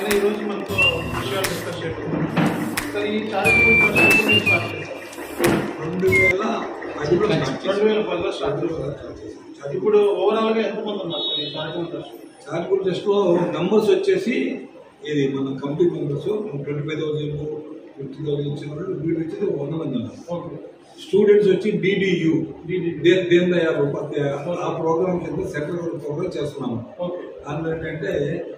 Sir ఈ రోజు మనతో విషయాలు డిస్కస్ చేస్తున్నాం సార్ ఈ చారిటబుల్ ట్రస్ట్ ఎప్పుడు నుంచి స్టార్ట్ చేశారు రెండు వేల పదిలో స్టార్ట్ రెండు వేల పదిలో స్టార్ట్ చేశారు ఇప్పుడు ఓవరాల్ గా ఎంతమంది ఉన్నారు సార్ ఈ చారిటబుల్ ట్రస్ట్ చారిటబుల్ ట్రస్ట్లో మెంబర్స్ వచ్చేసి ఇది మన company members twenty five thousand fifty thousand ఇచ్చిన వాళ్ళు వీళ్ళు వచ్చేసి వంద మంది ఉన్నారు ఓకే స్టూడెంట్స్ వచ్చి డిడియు DDU. దీన్ దయాళ్ ఉపాధ్యాయ ఆ ప్రోగ్రామ్ కింద సెంట్రల్ ప్రోగ్రామ్ చేస్తున్నాము ఓకే అందులో ఏంటంటే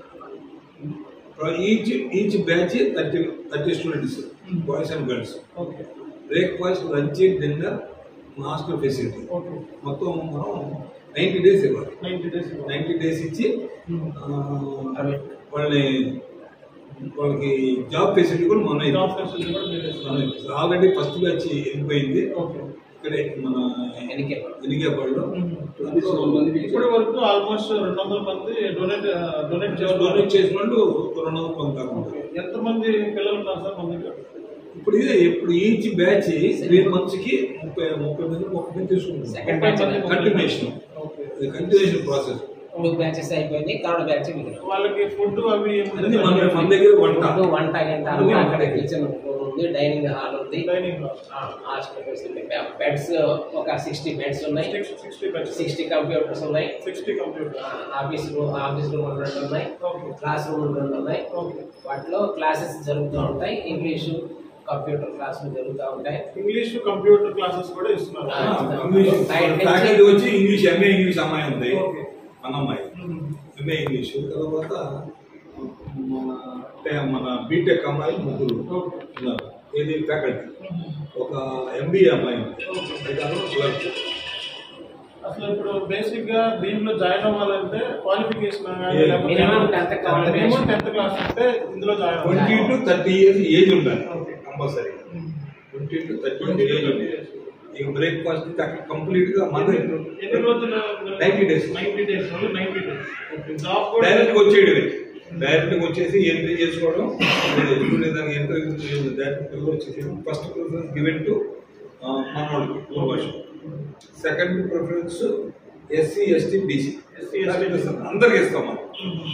each each batch thirty thirty students boys and girls okay breakfast lunch dinner hostel facility okay మొత్తం మనం నైంటీ డేస్ ఇవ్వాలి నైన్టీ డేస్ నైంటీ డేస్ ఇచ్చి ఆ, వాళ్ళని వాళ్ళకి జాబ్ ఫెసిలిటీ కూడా మనం జాబ్ ఫెసిలిటీ కూడా మీరు ఇస్తున్నారు. ఆల్రెడీ ఫస్ట్ బ్యాచ్ వెళ్ళిపోయింది ఓకే ఇక్కడే మన ఎనికేపాడులో ఇప్పటి వరకు ఆల్మోస్ట్ రెండు వందల మంది డొనేట్ డొనేట్ చేస్తున్నారు డొనేట్ చేసిన వాళ్ళు రెండు వందల మంది దాకా ఉన్నారు. ఎంతమంది పిల్లలు ఉన్నారు సార్ మన దగ్గర ఇప్పుడు ఇదే ఇప్పుడు ఈచ్ బ్యాచ్ త్రీ మంత్స్ కి ముప్పై ముప్పై మంది ముప్పై మంది తీసుకుంటున్నారు second batch continuation okay continuation process two batches అయిపోయింది థర్డ్ బ్యాచ్ మిగిలింది వాళ్ళకి ఫుడ్ అవి అన్ని మన మన దగ్గర వంట ఫుడ్ వంట గంట అన్ని అక్కడ కిచెన్ ఉంది డైనింగ్ హాల్ ఉంది డైనింగ్ హాస్టల్ ఫెసిలిటీ బెడ్స్ ఒక సిక్స్టీ బెడ్స్ ఉన్నాయి సిక్స్టీ బెడ్స్ సిక్స్టీ కంప్యూటర్స్ ఉన్నాయి sixty computer office room office room రెండు ఉన్నాయి ఓకే క్లాస్ రూమ్ రెండు ఉన్నాయి ఓకే వాటిలో క్లాసెస్ జరుగుతూ ఉంటాయి ఇంగ్లీషు కంప్యూటర్ క్లాసులు జరుగుతూ ఉంటాయి ఇంగ్లీష్ కంప్యూటర్ క్లాసెస్ కూడా ఇస్తున్నారు ఆ. ఇంగ్లీష్ Side నుంచి- ఫ్యాకల్టీ వచ్చి ఇంగ్లీష్ ఎంఏ ఇంగ్లీష్ అమ్మాయి ఉంది ఓకే. మన అమ్మాయి మ్మ్. ఎంఏ ఇంగ్లీష్ తర్వాత మన అంటే మన బీటెక్ అమ్మాయి ముగ్గురు ఓకే ఉన్నారు ఇది ఫ్యాకల్టీ మ్మ్. ఒక ఎంబీఏ అమ్మాయి ఉంది ఓకే. మిగతాలో క్లర్క్. అసలు ఇప్పుడు బేసిక్ గా దీంట్లో జాయిన్ అవ్వాలంటే qualification Minimum tenth qualification. Minimum tenth class అంటే ఇందులో జాయిన్ ట్వంటీ అవ్వాలి టు థర్టీ ఇయర్స్ ఏజ్ ఉండాలి ఓకే. కంపల్సరీ మ్మ్. Twenty to thirty twenty age to ఉంది థర్టీ ఇక బ్రేక్ఫాస్ట్ అక్కడ కంప్లీట్ గా మన ఎన్ని రోజులు 90 days. Ninety days ninety days okay job కూడా డైరెక్ట్ గా వచ్చేయడమే డైరెక్ట్ గా వచ్చేసి ఎంట్రీ చేసుకోవడం దానికి ఎంట్రీ డైరెక్ట్ వచ్చేసి ఫస్ట్ ప్రిఫరెన్స్ గివెన్ టు మన వాళ్ళకి పూర్వ భాష second preference SC ST BC SC, ST. అందరికి ఇస్తాం మనం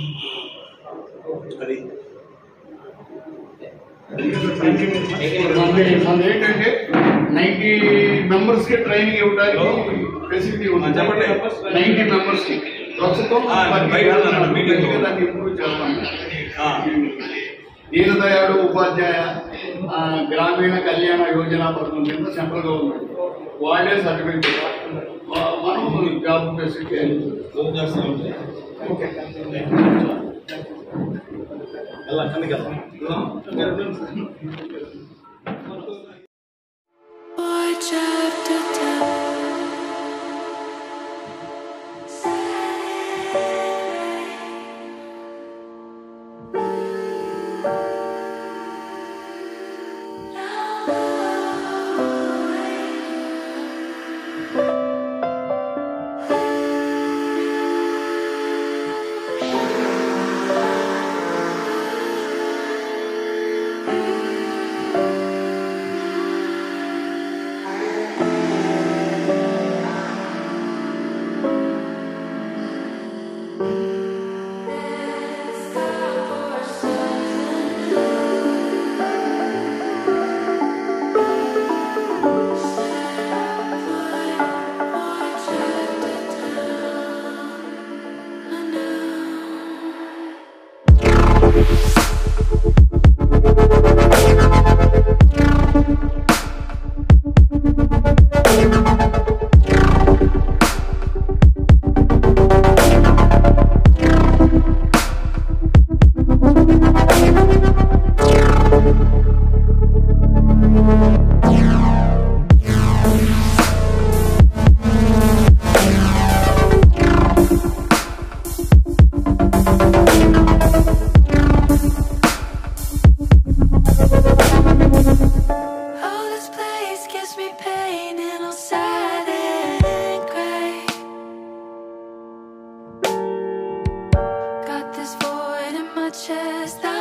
అది మనది మనది ఏంటంటే నైన్టీ మెంబర్స్ కి ట్రైనింగ్ ఇవ్వడానికి ఫెసిలిటీ ఉంది చెప్పండి. నైన్టీ మెంబర్స్ కి ప్రస్తుతం ఆ, పది బయట వేల ఉన్నాను, మీటింగ్ లో. దాన్ని ఇంప్రూవ్ చేస్తాము ఆ. దీనదయాళు ఉపాధ్యాయ ఆ, గ్రామీణ కళ్యాణ యోజన పథకం కింద సెంట్రల్ గవర్నమెంట్ వాళ్ళే సర్టిఫికేట్ మనం జాబ్ ఫెసిలిటీ ఏం చేస్తామంటే ఎలా కిందకి వెళ్తాం Watch after time. Oh, this place gives me pain and all sad and gray. Got this void in my chest that